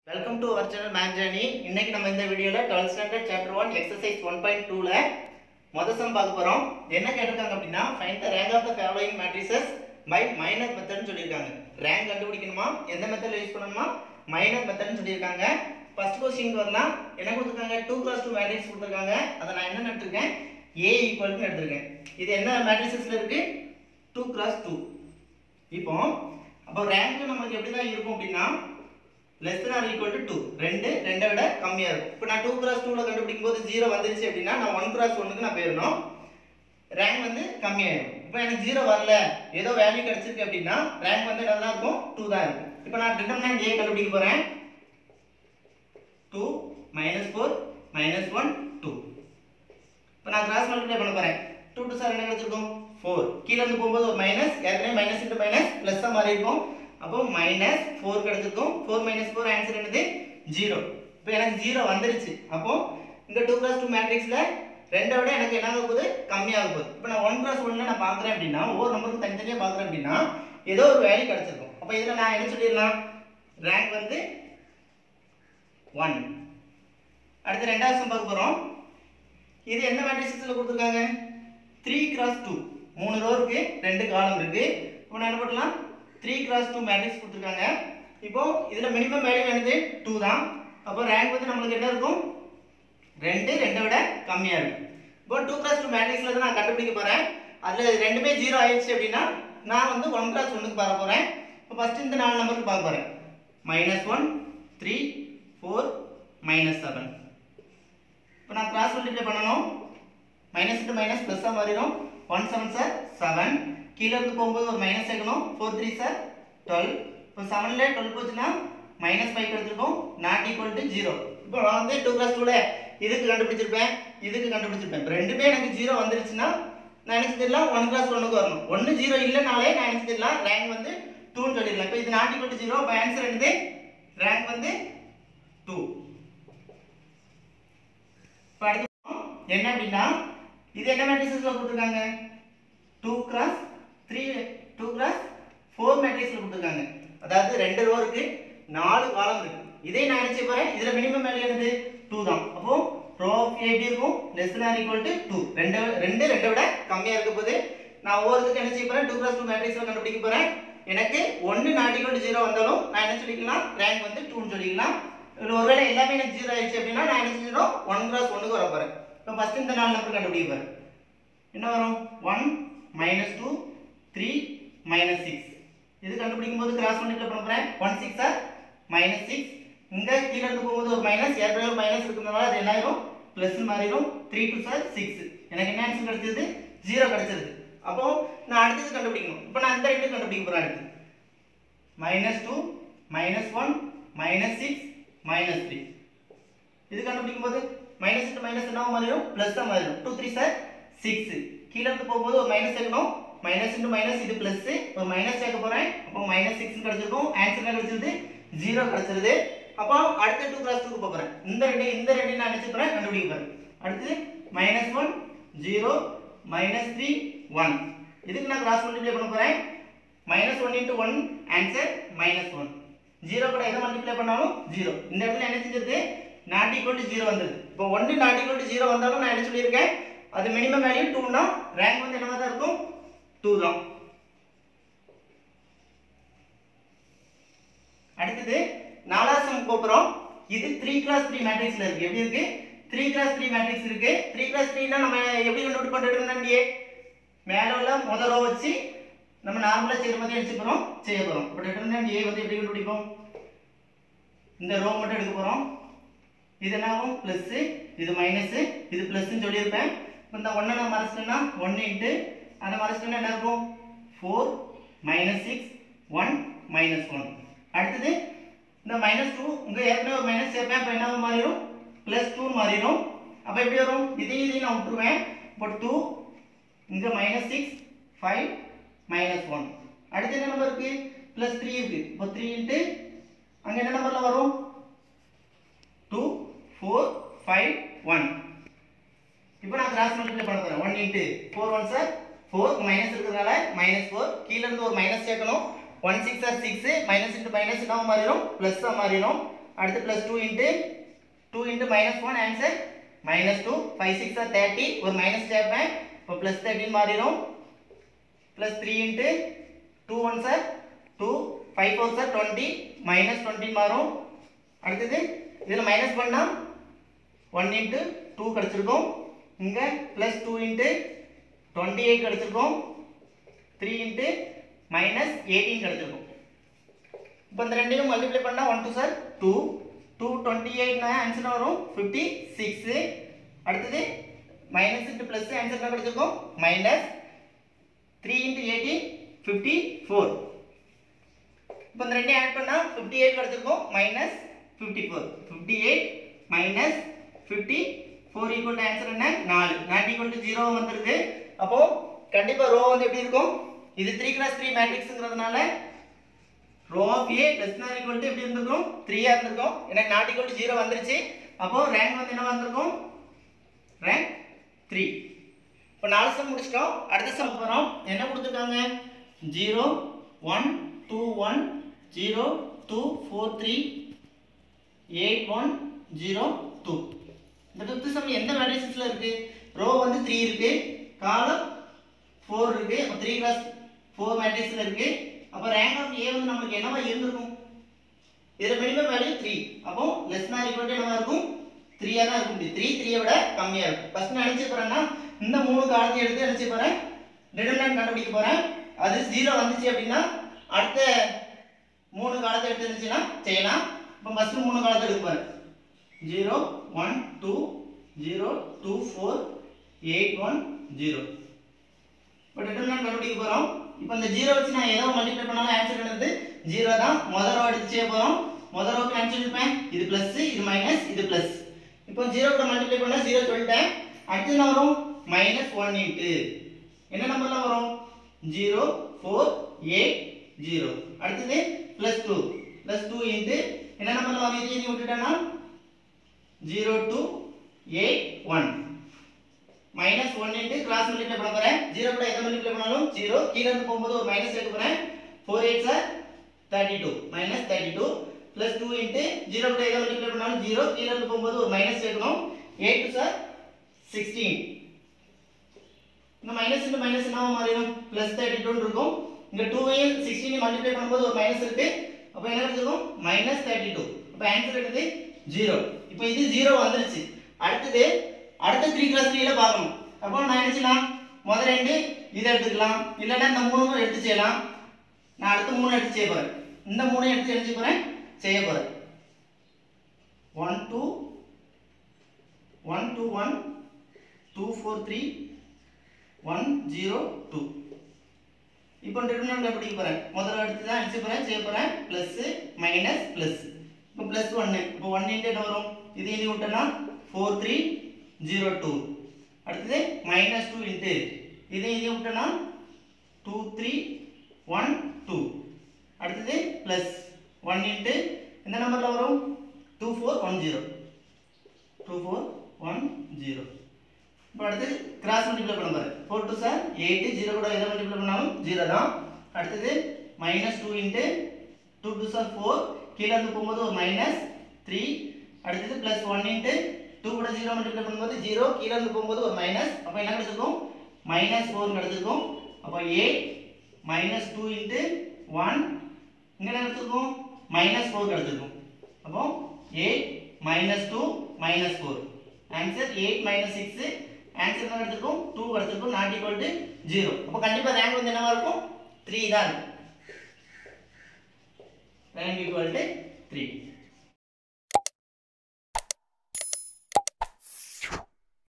welcome to our channel math journey இன்னைக்கு நம்ம இந்த வீடியோவில் twelfth standard chapter one exercise one point டூவில் மொதல் சம் பார்க்க போகிறோம் என்ன கேட்டிருக்காங்க அப்படின்னா find the rank of the following matrices by minor மெத்தட்னு சொல்லியிருக்காங்க ரேங்க் கண்டுபிடிக்கணுமா எந்த மெத்தடில் யூஸ் பண்ணணுமா மைனர் மெத்தட்னு சொல்லியிருக்காங்க ஃபர்ஸ்ட் கொஸ்டின் வரலாம் என்ன கொடுத்துருக்காங்க டூ கிளாஸ் டூ மேட்ரிக்ஸ் கொடுத்துருக்காங்க அதை நான் என்ன எடுத்திருக்கேன் ஏ ஈக்குவல்னு எடுத்திருக்கேன் இது என்ன மேட்ரிசஸில் இருக்குது டூ கிளாஸ் டூ இப்போ அப்போ ரேங்க் நமக்கு எப்படி தான் இருக்கும் அப்படின்னா less than or equal to two ரெண்டு ரெண்டை விட கம்மியாக இருக்கும் இப்போ நான் டூ கிராஸ் டூவில் கண்டுபிடிக்கும் போது ஜீரோ வந்துருச்சு அப்படின்னா நான் ஒன் கிராஸ் ஒன்றுக்கு நான் போயிடணும் ரேங்க் வந்து கம்மியாயிடும் இப்போ எனக்கு ஜீரோ வரல ஏதோ வேல்யூ கிடைச்சிருக்கு அப்படின்னா ரேங்க் வந்து என்ன தான் இருக்கும் டூ தான் இருக்கும் இப்போ நான் டிட்டர்மினன்ட் ஏ கண்டுபிடிக்க போகிறேன் two minus four minus one two இப்போ நான் கிராஸ் மல்டிப்ளை பண்ண போகிறேன் டூ டூ சார் என்ன கிடைச்சிருக்கும் ஃபோர் கீழே இருந்து போகும்போது ஒரு மைனஸ் ஏற்கனவே மைனஸ் இன்ட்டு மைனஸ் ப்ளஸ்ஸாக மாறி இருக்கும் அப்போ மைனஸ் ஃபோர் கிடைச்சிருக்கும் ஃபோர் மைனஸ் ஃபோர் ஆன்சர் என்னது ஜீரோ இப்போ எனக்கு ஜீரோ வந்துருச்சு அப்போ இந்த டூ கிளாஸ் டூ மேட்ரிக்ஸில் ரெண்டை விட எனக்கு என்ன ஆக போகுது கம்மியாக போகுது இப்போ நான் ஒன் கிளாஸ் ஒன்ல நான் பார்க்குறேன் அப்படின்னா ஒவ்வொரு நம்பருக்கு தனித்தனியாக பார்க்குறேன் அப்படின்னா ஏதோ ஒரு வேல்யூ கிடைச்சிருக்கும் அப்போ இதில் நான் என்ன சொல்லிடலாம் ரேங்க் வந்து ஒன் அடுத்து ரெண்டாவது சம் பார்க்க போகிறோம் இது என்ன மேட்ரிக்ஸில் கொடுத்துருக்காங்க த்ரீ கிராஸ் டூ மூணு ரோ இருக்கு ரெண்டு காலம் இருக்கு இப்போ நான் என்ன பண்ணலாம் த்ரீ கிராஸ் டூ மேட்ரிக்ஸ் கொடுத்துருக்காங்க இப்போ இதில் மினிமம் வேல்யூ என்னது டூ தான் அப்போ ரேங்க் வந்து நம்மளுக்கு என்ன இருக்கும் ரெண்டு ரெண்டை விட கம்மியாக இருக்கும் இப்போ டூ கிராஸ் டூ மேட்ரிக்ஸில் தான் நான் கண்டுபிடிக்க போகிறேன் அதில் ரெண்டுமே ஜீரோ ஆயிடுச்சு அப்படின்னா நான் வந்து ஒன் கிராஸ் ஒன்றுக்கு பார்க்க போகிறேன் இப்போ ஃபஸ்ட்டு இந்த நாலு நம்பருக்கு பார்க்க போகிறேன் minus one three four minus seven இப்போ நான் கிராஸ் மல்டிப்ளை பண்ணணும் மைனஸ் இன்ட்டு மைனஸ் ப்ளஸ்ஸாக மாறிடும் ஒன் செவன் சார் செவன் கீழே இருந்து போகும்போது ஒரு மைனஸ் சேர்க்கணும் ஃபோர் த்ரீ சார் டுவெல் இப்போ செவனில் டுவெல் போச்சுன்னா மைனஸ் ஃபைவ் எடுத்துருக்கோம் நாட் ஈக்குவல் டு ஜீரோ இப்போ நான் வந்து டூ கிளாஸ் டூவில் இதுக்கு கண்டுபிடிச்சிருப்பேன் இதுக்கு கண்டுபிடிச்சிருப்பேன் இப்போ ரெண்டுமே எனக்கு ஜீரோ வந்துருச்சுன்னா நான் என்ன செஞ்சிடலாம் ஒன் கிளாஸ் ஒன்றுக்கு வரணும் ஒன்று ஜீரோ இல்லைனாலே நான் என்ன செஞ்சிடலாம் ரேங்க் வந்து டூன்னு சொல்லிடலாம் இப்போ இது நாட் ஈக்குவல் டு ஜீரோ இப்போ ஆன்சர் என்னது ரேங்க் வந்து டூ இப்போ அடுத்து என்ன அப்படின்னா இது என்ன மேட்ரிக்ஸில் கொடுத்துருக்காங்க two cross three two cross four மேட்ரிக்ஸில் கொடுத்துருக்காங்க அதாவது ரெண்டு ரோ இருக்கு நாலு காலம் இருக்கு இதே நான் நினைச்சு போறேன் இதுல மினிமம் வேல்யூ என்னது டூ தான் அப்போ ரோ ஆஃப் எப்படி இருக்கும் less than equal to two ரெண்டு ரெண்டு ரெண்டை விட கம்மியாக இருக்க போது நான் ஒவ்வொருத்துக்கு என்ன செய்ய போறேன் டூ கிராஸ் டூ மேட்ரிக்ஸில் கண்டுபிடிக்க போறேன் எனக்கு ஒன்று நாட் ஈக்குவல் டு ஜீரோ வந்தாலும் நான் என்ன சொல்லிக்கலாம் ரேங்க் வந்து டூன்னு சொல்லிக்கலாம் இதில் ஒருவேளை எல்லாமே எனக்கு ஜீரோ ஆயிடுச்சு அப்படின்னா நான் என்ன செஞ்சிடும் ஒன் கிராஸ் ஒன்றுக்கு வர போறேன் இப்போ ஃபர்ஸ்ட் இந்த நாலு நம்பர் கண்டுபிடிக்க போறேன் என்ன வரும் one minus two three minus six இது கண்டுபிடிக்கும் போது கிராஸ் மல்டிப்ளை பண்ண போகிறேன் one six are minus six இங்கே கீழே இருந்து போகும்போது ஒரு மைனஸ் ஏற்கனவே ஒரு மைனஸ் இருக்கிறதுனால அது என்ன ஆயிரும் ப்ளஸ் மாறிடும் த்ரீ டூ சார் சிக்ஸ் எனக்கு என்ன ஆன்சர் கிடைச்சது ஜீரோ கிடைச்சிருது அப்போ நான் அடுத்தது கண்டுபிடிக்கணும் இப்போ நான் இந்த ரெண்டு கண்டுபிடிக்க போகிறேன் அடுத்து minus two minus one minus six minus three இது கண்டுபிடிக்கும் போது மைனஸ் இன்ட்டு மைனஸ் என்ன மாறிடும் ப்ளஸ் தான் மாறிடும் டூ த்ரீ சார் சிக்ஸ் கீழே இருந்து போகும்போது ஒரு மைனஸ் சேர்க்கணும் மைனஸ் இன்ட்டு மைனஸ் இது ப்ளஸ் ஒரு மைனஸ் சேர்க்க போகிறேன் அப்போ மைனஸ் சிக்ஸ் கிடைச்சிருக்கும் ஆன்சர் என்ன கிடைச்சிருது ஜீரோ கிடைச்சிருது அப்போ அடுத்த டூ கிளாஸ் டூக்கு போகிறேன் இந்த ரெண்டு இந்த ரெண்டு நான் நினச்சி போகிறேன் கண்டுபிடிக்க போகிறேன் அடுத்தது minus one zero minus three one இதுக்கு நான் கிராஸ் மல்டிப்ளை பண்ண போகிறேன் minus one into one answer minus one zero கூட எதை மல்டிப்ளை பண்ணாலும் ஜீரோ இந்த இடத்துல என்ன செஞ்சிருக்கு நாட் ஈக்குவல் டு ஜீரோ வந்தது இப்போ ஒன்று நாட் ஈக்குவல் டு ஜீரோ வந்தாலும் நான் என்ன சொல்லியிருக்கேன் அது மினிமம் வேல்யூ டூனா ரேங்க் வந்து என்னவா தான் இருக்கும் டூ தான் அடுத்தது நாலாவது சம் போகிறோம் இது த்ரீ கிளாஸ் த்ரீ மேட்ரிக்ஸில் இருக்கு எப்படி இருக்கு த்ரீ கிளாஸ் த்ரீ மேட்ரிக்ஸ் இருக்கு த்ரீ கிளாஸ் த்ரீனா நம்ம எப்படி கண்டுபிடி பண்ணிட்டு மேலே உள்ள முதல் ரோ வச்சு நம்ம நார்மலாக செய்கிற மாதிரி எடுத்து போகிறோம் செய்ய போகிறோம் இப்போ டிட்டர்மினன்ட் ஏ வந்து எப்படி கண்டுபிடிப்போம் இந்த ரோ மட்டும் எடுக்க போகிறோம் இது என்ன ஆகும் ப்ளஸ்ஸு இது மைனஸு இது ப்ளஸ்ன்னு சொல்லியிருப்பேன் இப்போ இந்த ஒன்றை நான் மறைச்சிட்டேன்னா ஒன்று இன்ட்டு அதை மறைச்சிட்டேன்னா என்ன இருக்கும் four minus six one minus one அடுத்தது இந்த மைனஸ் டூ இங்கே ஏற்கனவே ஒரு மைனஸ் சேர்ப்பேன் அப்போ என்ன மாறிடும் ப்ளஸ் டூன்னு மாறிடும் அப்போ எப்படி வரும் இதையும் இதையும் நான் விட்டுருவேன் இப்போ டூ இங்கே minus six five minus one அடுத்து என்ன நம்பர் இருக்குது ப்ளஸ் த்ரீ இருக்குது இப்போ த்ரீ இன்ட்டு அங்கே என்ன நம்பரில் வரும் டூ ஃபோர் ஃபைவ் ஒன் இப்போ நான் கிராஸ் மல்டிப்ளை பண்ண போகிறேன் ஒன் இன்ட்டு ஃபோர் ஒன் சார் ஃபோர் மைனஸ் இருக்கிறதுனால மைனஸ் ஃபோர் கீழே இருந்து ஒரு மைனஸ் சேர்க்கணும் one six are six minus into minus என்ன மாறிடும் ப்ளஸ்ஸாக மாறிடும் அடுத்து plus two into two into minus one answer minus two five six are thirty ஒரு மைனஸ் சேர்ப்பேன் இப்போ ப்ளஸ் தேர்ட்டின் மாறிடும் plus three into two one சார் டூ ஃபைவ் ஃபோர் சார் டுவெண்ட்டி மைனஸ் டுவெண்ட்டின் மாறும் அடுத்தது இதில் மைனஸ் பண்ணால் ஒன் இன்ட்டு டூ கிடச்சிருக்கும் இங்கே plus two into twenty eight கிடச்சிருக்கும் த்ரீ இன்ட்டு மைனஸ் எயிட்டீன் கிடச்சிருக்கும் இப்போ இந்த ரெண்டையும் மல்டிப்ளை பண்ணால் ஒன் டூ சார் டூ டூ டுவெண்ட்டி எயிட்னா ஆன்சர் வரும் ஃபிஃப்டி சிக்ஸு அடுத்தது மைனஸ் இன்ட்டு ப்ளஸ் ஆன்சர் என்ன கிடச்சிருக்கும் minus three into eighteen fifty four இப்போ இந்த ரெண்டையும் ஆட் பண்ணால் ஃபிஃப்டி எயிட் கிடச்சிருக்கும் minus fifty four fifty eight minus fifty four equal to answer என்ன நாலு நாட் ஈக்குவல் டு ஜீரோ வந்துருக்கு அப்போ கண்டிப்பாக ரோ வந்து எப்படி இருக்கும் இது த்ரீ கிளாஸ் த்ரீ மேட்ரிக்ஸுங்கிறதுனால row of A less than equal to எப்படி இருந்திருக்கும் த்ரீயா இருந்திருக்கும் எனக்கு நாட் ஈக்குவல் டு ஜீரோ வந்துருச்சு அப்போ ரேங்க் வந்து என்ன வந்திருக்கும் ரேங்க் த்ரீ இப்போ நாலு சம் முடிச்சிட்டோம் அடுத்த சம் போகிறோம் என்ன கொடுத்துருக்காங்க zero one two one zero two four three eight one zero two இந்த ஃபிஃப்த் சம் எந்த மேட்ரிக்ஸில் இருக்கு ரோ வந்து த்ரீ இருக்கு காலம் ஃபோர் இருக்கு அப்போ த்ரீ கிளாஸ் ஃபோர் மேட்ரிக்ஸில் இருக்கு அப்போ ரேங்க் ஆஃப் ஏ வந்து நமக்கு என்னவா இருந்திருக்கும் இதில் மினிமம் வேல்யூ த்ரீ அப்போ லெஸ் தான் ஈக்குவல் என்னவா இருக்கும் த்ரீயாக தான் இருக்கும் த்ரீ த்ரீயை விட கம்மியாக இருக்கும் ஃபர்ஸ்ட் நான் நினச்சி போகிறேன்னா இந்த மூணு காலத்தையும் எடுத்து நினச்சி போகிறேன் ரிடர்னட் கண்டுபிடிக்க போகிறேன் அது ஜீரோ வந்துச்சு அப்படின்னா அடுத்த மூணு காலத்தை எடுத்து இருந்துச்சுன்னா செய்யலாம் இப்போ ஃபர்ஸ்ட் மூணு காலத்தை எடுக்க போகிறேன் zero one two zero two four eight one zero இப்போ டிட்டர்மினன்ட் கண்டுபிடிக்க போகிறோம் இப்போ இந்த ஜீரோ வச்சு நான் ஏதோ மல்டிப்ளை பண்ணாலும் ஆன்சர் என்னது ஜீரோ தான் முதல் ரோ எடுத்து செய்ய போகிறோம் முதல் ரோக்கு ஆன்சர் இருப்பேன் இது ப்ளஸ் இது மைனஸ் இது ப்ளஸ் இப்போ ஜீரோ கூட மல்டிப்ளை பண்ணால் ஜீரோ சொல்லிட்டேன் அடுத்து என்ன வரும் மைனஸ் ஒன் இன்ட்டு என்ன நம்பர்லாம் வரும் ஜீரோ ஃபோர் எயிட் ஜீரோ அடுத்தது plus two plus two into என்ன நம்பர்ல வரும் இது எழுதி விட்டுட்டேன்னா zero two eight one minus one into cross multiply பண்ண போறேன் ஜீரோ கூட எதை மல்டிப்ளை பண்ணாலும் ஜீரோ கீழே இருந்து போகும்போது ஒரு மைனஸ் எடுக்க போறேன் ஃபோர் எயிட் சார் thirty two minus thirty two plus two into zero கூட எதை மல்டிப்ளை பண்ணாலும் ஜீரோ கீழே இருந்து போகும்போது ஒரு மைனஸ் எடுக்கணும் எயிட் டூ சார் சிக்ஸ்டீன் இந்த மைனஸ் இன்ட்டு மைனஸ் என்னவா மாறிடும் ப்ளஸ் தேர்ட்டி டூன்னு இருக்கும் இங்கே டூவையும் சிக்ஸ்டீனையும் மல்டிப்ளை பண்ணும்போது ஒரு மைனஸ் இருக்கு அப்போ என்ன கிடைச்சிருக்கும் மைனஸ் தேர்ட்டி டூ அப்போ ஆன்சர் எடுத்து ஜீரோ இப்போ இது ஜீரோ வந்துருச்சு அடுத்தது அடுத்த த்ரீ கிளாஸ் த்ரீல பார்க்கணும் அப்போ நான் என்ன செய்யலாம் முதல் ரெண்டு இதை எடுத்துக்கலாம் இல்லைன்னா இந்த மூணு எடுத்து செய்யலாம் நான் அடுத்த மூணு எடுத்து செய்ய போகிறேன் இந்த மூணு எடுத்து என்ன செய்ய போகிறேன் செய்ய போகிறேன் one two one two one two four three one zero two இப்போ டிட்டர்மினன்ட் எப்படி போகிறேன் முதல்ல எடுத்து தான் அடிச்சு போகிறேன் செய்ய போகிறேன் ப்ளஸ்ஸு மைனஸ் ப்ளஸ் இப்போ ப்ளஸ் ஒன்று இப்போ ஒன் இன்ட்டு என்ன வரும் இது எழுதி விட்டோன்னா ஃபோர் த்ரீ ஜீரோ டூ அடுத்தது மைனஸ் டூ இன்ட்டு இது எழுதி விட்டோன்னா டூ த்ரீ ஒன் டூ அடுத்தது ப்ளஸ் ஒன் இன்ட்டு எந்த நம்பரில் வரும் two four one zero two four one zero இப்போ அடுத்து கிராஸ் மல்டிப்ளை பண்ண பாரு ஃபோர் டூ சார் எயிட்டு ஜீரோ கூட எதை மல்டிப்ளை பண்ணாலும் ஜீரோ தான் அடுத்தது minus two into two two சார் ஃபோர் கீழே இருந்து போகும்போது ஒரு மைனஸ் த்ரீ அடுத்தது ப்ளஸ் ஒன் இன்ட்டு டூ கூட ஜீரோ மல்டிப்ளை பண்ணும்போது ஜீரோ கீழே இருந்து போகும்போது ஒரு மைனஸ் அப்போ என்ன கிடைச்சிருக்கும் மைனஸ் ஃபோர் கிடைச்சிருக்கும் அப்போ eight minus two into one இங்கே என்ன கிடைச்சிருக்கும் மைனஸ் ஃபோர் கிடைச்சிருக்கும் அப்போ eight minus two minus four answer eight minus six answer என்ன கிடைச்சிருக்கும் டூ கிடைச்சிருக்கும் நாட் ஈக்குவல் டு ஜீரோ அப்போ கண்டிப்பாக ரேங்க் வந்து என்னவா இருக்கும் த்ரீ தான் இருக்கும் ரேங்க் ஈக்குவல் டு த்ரீ